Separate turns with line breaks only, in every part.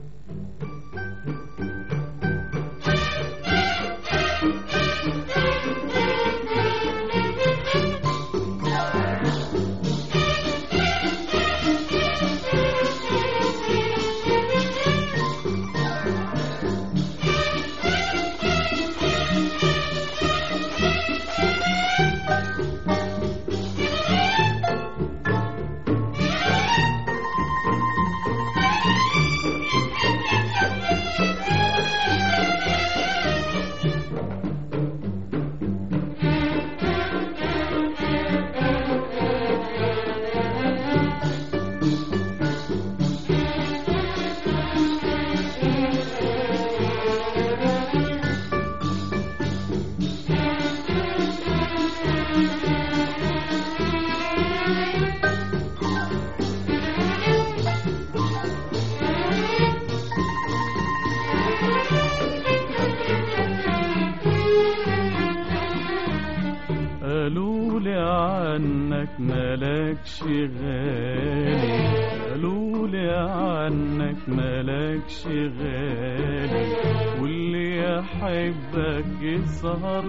قالوا لي عنك ملكش غالي قالوا لي عنك ملكش غالي واللي يحبك يسهر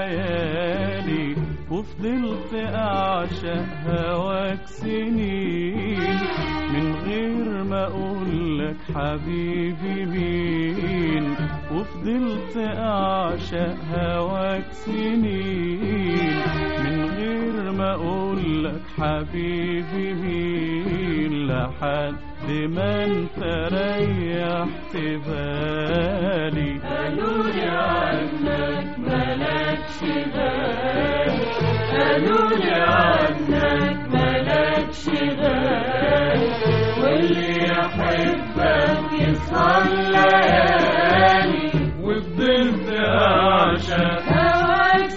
ليالي وفضلت اعشق هواك سنين من غير ما اقولك حبيبي مين وفضلت اعشق هواك سنين من غير ما اقولك حبيبي مين لحد ما انت ريحت بالي
قالوا لي عنك ملكش غالي قالوا لي عنك ملكش غالي واللي يحبك يسهر ليالي
وفضلت اعشق
هواك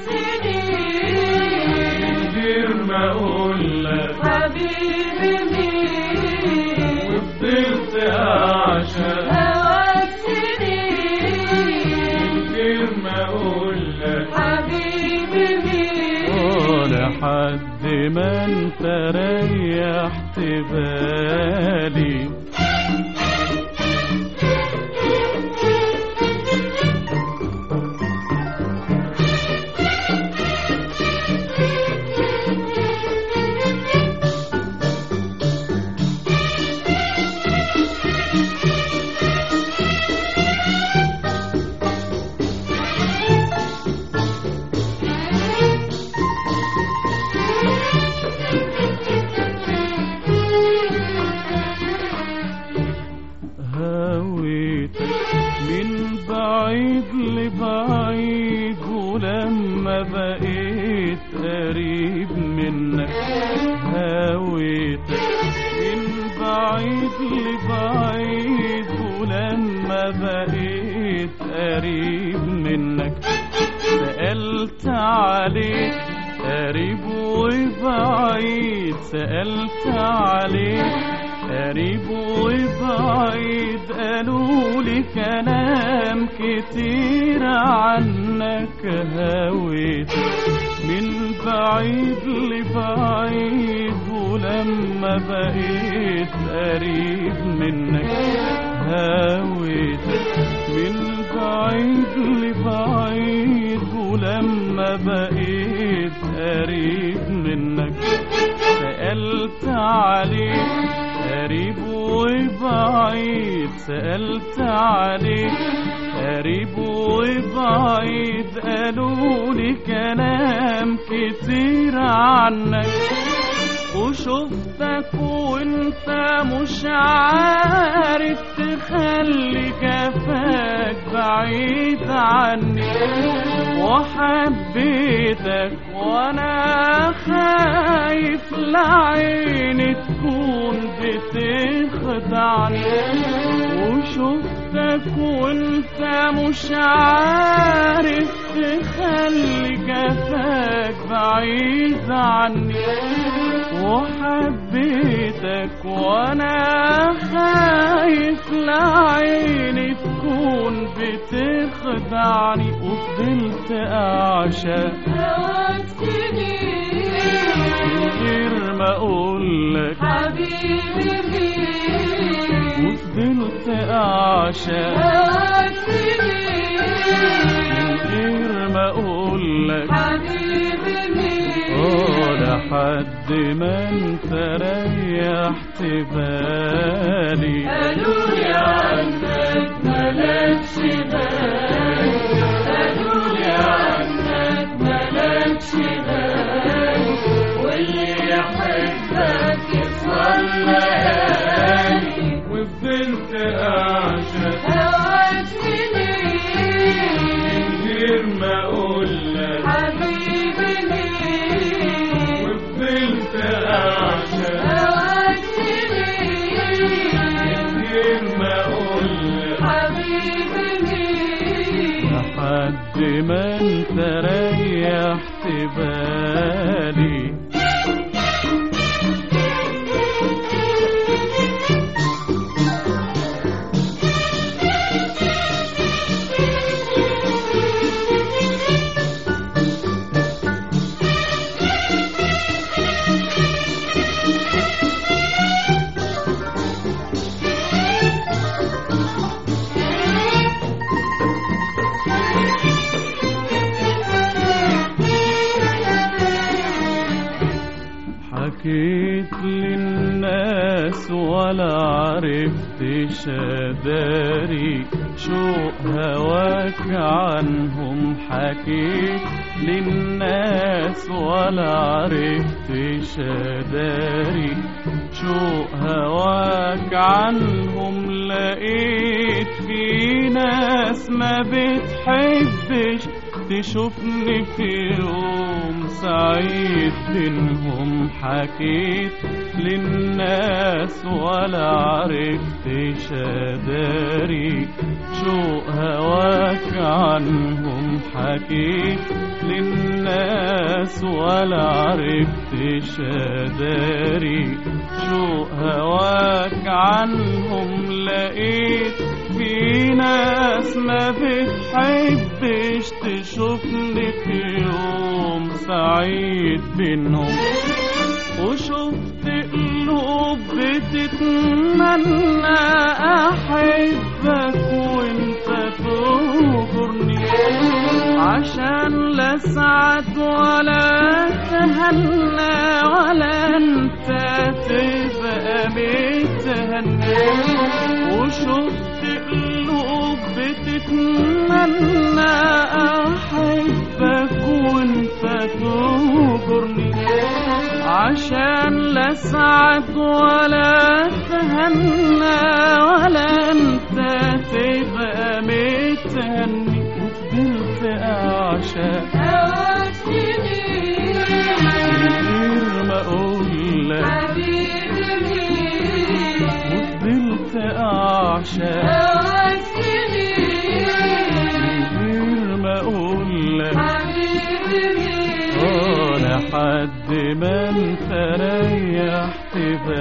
من
سنين
غير ما اقولك
حبيبي مين
وفضلت اعشق
هواك سنين
من غير ما اقولك
حبيبي مين
لحد ما انت ريحت بالي هويتك من بعيد لبعيد ولما بقيت قريب منك هويتك من بعيد لبعيد ولما بقيت قريب منك سألت عليك قريب وبعيد سألت عليك قريب وبعيد قالوا لي كلام كتير عنك هويت من بعيد لبعيد ولما بقيت قريب منك هويتك من بعيد لبعيد ولما بقيت قريب منك سألت عليك قريب وبعيد سألت عليك قريب وبعيد قالوا لي كلام كتير عنك وشفتك وانت مش عارف تخلي جفاك بعيد عني وحبيتك وانا خايف لعيني تكون بتخدعني وشفتك وانت مش عارف تخلي جفاك بعيد عني وحبيتك وانا خايف لعيني تكون بتخدعني وفضلت اعشق
هواك سنين
من غير ما اقولك
حبيبي مين
وفضلت أعشق
هواك سنين
من غير ما أقول لك
حبيبي مين
اه لحد ما انت ريحت بالي
قالوا لي عنك ملكش بال قالوا لي عنك ملكش بال واللي يحبك يسهر ليالي
وفضلت أعشق
هواك سنين
من غير ما أقول لك
حبيبي مين
وفضلت أعشق
هواك سنين
من غير ما أقول لك
حبيبي مين
لحد ما انت ريحت بالي حكيت للناس ولا عرفت شداري شوق هواك عنهم حكيت للناس ولا عرفت شداري شوق هواك عنهم لقيت في ناس ما بتحبش تشوفني في يوم سعيد بينهم حكيت للناس ولا عرفت شداري شوق هواك عنهم حكيت للناس ولا عرفت شداري شوق هواك عنهم لقيت في ناس ما بتحبش تشوفني في يوم سعيد بينهم وشفت قلوب بتتمنى احبك وانت تغفرني عشان لا سعد ولا تهنى ولا انت تبقى متهنى وشفت قلوب بتتمنى احبك وانت تغفرني عشان لا سعد ولا تهنى ولا انت تبقى متهني وفضلت اعشق
هواك سنين
من غير ما اقول لك
حبيبي مين
وفضلت اعشق
هواك سنين
من غير ما اقول لك
حبيبي مين
اه لحد ما انت ريحت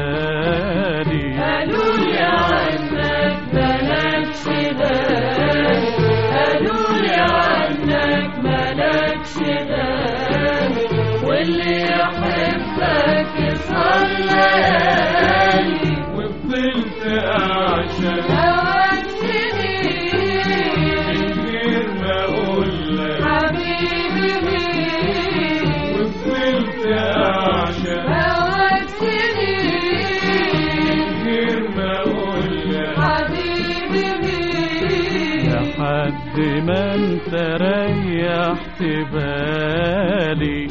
بالي
قالوا لي عنك ملكش بال قالوا لي عنك ملكش بال واللي يحبك يسهر ليالي
وفضلت اعشق
هواك سنين
من غير ما اقول لك
حبيبي مين
وفضلت اعشق
هواك سنين
من غير ما اقول لك
حبيبي مين
لحد ما انت ريحت بالي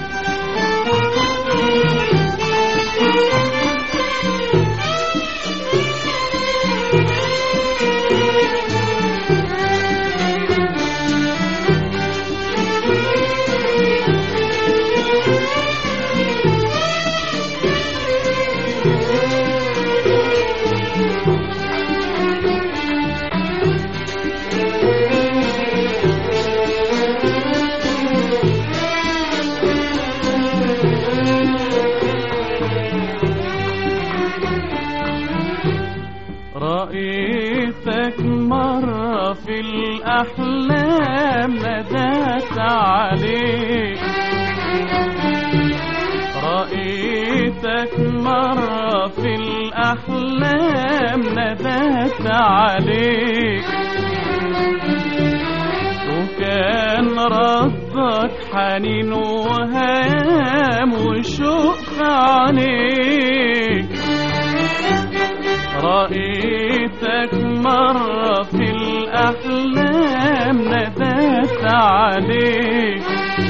رأيتك مرة في الأحلام ندات عليك رأيتك مرة في الأحلام ندهت عليك وكان ردك حنين وهام وشوق عليك رأيتك مرة في الأحلام ندهت عليك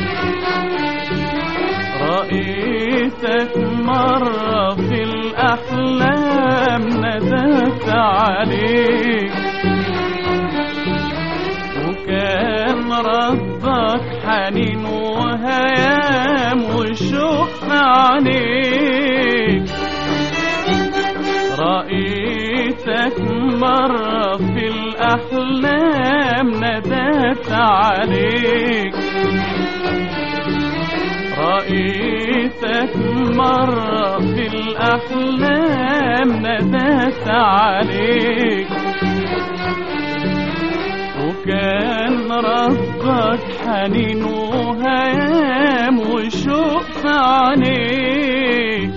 رأيتك مرة في الأحلام ندهت عليك وكان ردك حنين وهيام وشوق عليك رأيتك مرة في الأحلام ندهت عليك رأيتك مرة في الأحلام ندهت عليك وكان ردك حنين وهيام وشوق عليك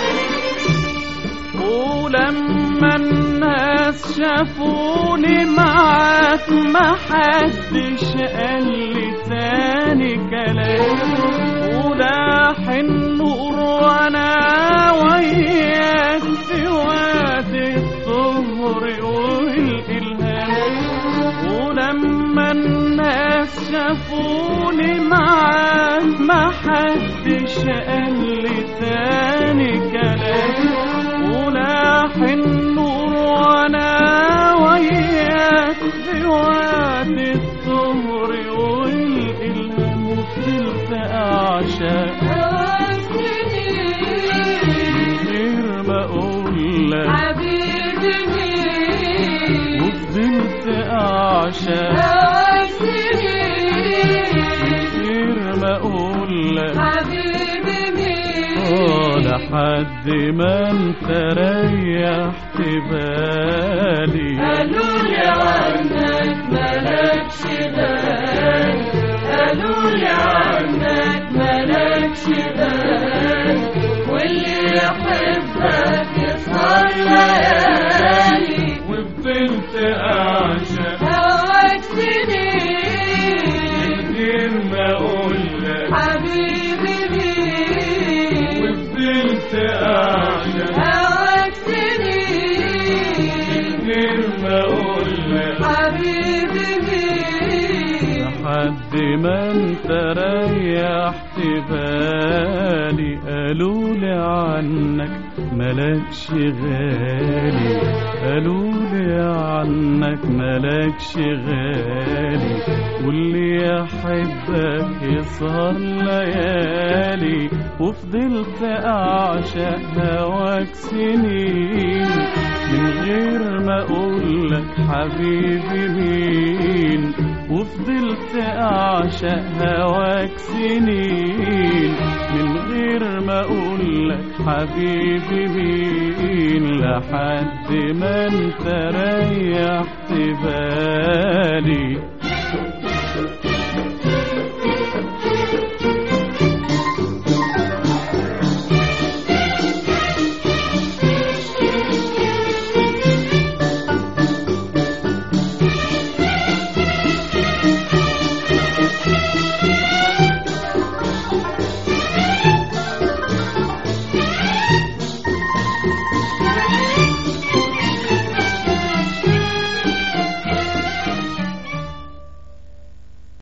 ولما الناس شافوني معاك ما حدش قال لي تاني كلام ولاح النور وانا وياك في وقت الظهر والالهام ولما الناس شافوني معاك ما حدش قال لي تاني كلام ولاح النور وانا وياك في وقت الظهر والالهام وفضلت اعشق غير ما اقول لك
حبيبي مين
وفضلت اعشق غير ما اقول لك
حبيبي مين
اه لحد ما انت ريحت بالي
قالوا لي عنك مالكش بال قالوا لي عنك مالكش بال واللي يحبك يسهر ليالي
وفضلت اعشق
هواك سنين
غير ما اقول لك
حبيبي مين
وفضلت اعشق
هواك سنين
غير ما اقول لك
حبيبي مين
لحد ما انت ريحت بالي قالوا لي عنك ملكش غالي قالوا لي عنك ملكش غالي واللي يحبك يسهر ليالي وفضلت اعشق هواك سنين من غير ما اقولك حبيبي مين وفضلت اعشق هواك سنين من غير ما اقولك حبيبي مين لحد ما انت ريحت بالي